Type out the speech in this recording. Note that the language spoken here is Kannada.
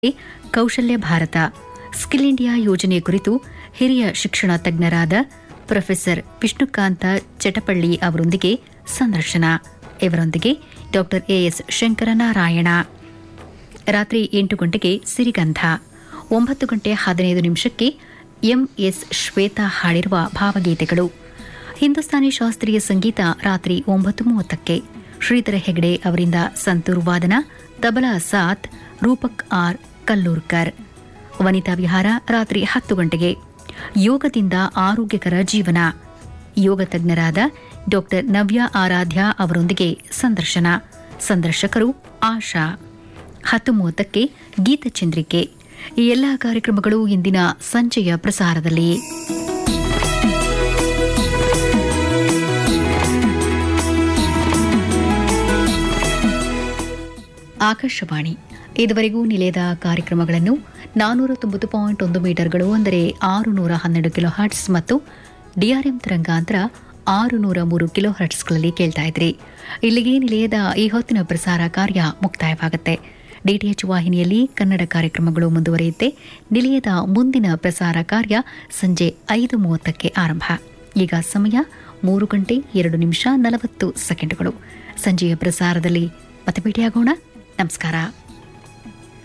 ಕೌಶಲ್ಯ ಭಾರತ ಸ್ಕಿಲ್ ಇಂಡಿಯಾ ಯೋಜನೆ ಕುರಿತು ಹಿರಿಯ ಶಿಕ್ಷಣ ತಜ್ಞರಾದ ಪ್ರೊಫೆಸರ್ ವಿಷ್ಣುಕಾಂತ ಚಟಪಳ್ಳಿ ಅವರೊಂದಿಗೆ ಸಂದರ್ಶನ ಇವರೊಂದಿಗೆ ಡಾ ಎಎಸ್ ಶಂಕರನಾರಾಯಣ ರಾತ್ರಿ ಎಂಟು ಗಂಟೆಗೆ ಸಿರಿಗಂಧ ಒಂಬತ್ತು ಗಂಟೆ ಹದಿನೈದು ನಿಮಿಷಕ್ಕೆ ಎಂಎಸ್ ಶ್ವೇತಾ ಹಾಡಿರುವ ಭಾವಗೀತೆಗಳು ಹಿಂದೂಸ್ತಾನಿ ಶಾಸ್ತ್ರೀಯ ಸಂಗೀತ ರಾತ್ರಿ ಒಂಬತ್ತು ಮೂವತ್ತಕ್ಕೆ ಶ್ರೀಧರ ಹೆಗಡೆ ಅವರಿಂದ ಸಂತೂರು ವಾದನ ತಬಲಾ ಸಾತ್ ರೂಪಕ್ ಆರ್ ಕಲ್ಲೂರ್ಕರ್ ವನಿತಾ ವಿಹಾರ ರಾತ್ರಿ ಹತ್ತು ಗಂಟೆಗೆ ಯೋಗದಿಂದ ಆರೋಗ್ಯಕರ ಜೀವನ ಯೋಗ ತಜ್ಞರಾದ ಡಾ ನವ್ಯ ಆರಾಧ್ಯ ಅವರೊಂದಿಗೆ ಸಂದರ್ಶನ ಸಂದರ್ಶಕರು ಆಶಾ ಹತ್ತು ಮೂವತ್ತಕ್ಕೆ ಗೀತಚಂದ್ರಿಕೆ ಈ ಎಲ್ಲ ಕಾರ್ಯಕ್ರಮಗಳು ಇಂದಿನ ಸಂಜೆಯ ಪ್ರಸಾರದಲ್ಲಿ ಆಕಾಶವಾಣಿ ಇದುವರೆಗೂ ನಿಲಯದ ಕಾರ್ಯಕ್ರಮಗಳನ್ನು ನಾನೂರ ತೊಂಬತ್ತು ಪಾಯಿಂಟ್ ಒಂದು ಮೀಟರ್ಗಳು ಅಂದರೆ ಆರು ನೂರ ಹನ್ನೆರಡು ಕಿಲೋ ಹರ್ಟ್ಸ್ ಮತ್ತು ಡಿಆರ್ಎಂ ತರಂಗಾಂತರ ಆರು ನೂರ ಮೂರು ಕಿಲೋ ಹರ್ಟ್ಸ್ಗಳಲ್ಲಿ ಕೇಳ್ತಾ ಇದ್ರಿ ಇಲ್ಲಿಗೆ ನಿಲಯದ ಈ ಹೊತ್ತಿನ ಪ್ರಸಾರ ಕಾರ್ಯ ಮುಕ್ತಾಯವಾಗುತ್ತೆ ಡಿಟಿಎಚ್ ವಾಹಿನಿಯಲ್ಲಿ ಕನ್ನಡ ಕಾರ್ಯಕ್ರಮಗಳು ಮುಂದುವರಿಯುತ್ತೆ ನಿಲಯದ ಮುಂದಿನ ಪ್ರಸಾರ ಕಾರ್ಯ ಸಂಜೆ ಐದು ಮೂವತ್ತಕ್ಕೆ ಆರಂಭ ಈಗ ಸಮಯ ಮೂರು ಗಂಟೆ ಎರಡು ನಿಮಿಷ ನಲವತ್ತು ಸೆಕೆಂಡುಗಳು ಸಂಜೆಯ ಪ್ರಸಾರದಲ್ಲಿ ಮತ್ತೆ ಭೇಟಿಯಾಗೋಣ ನಮಸ್ಕಾರ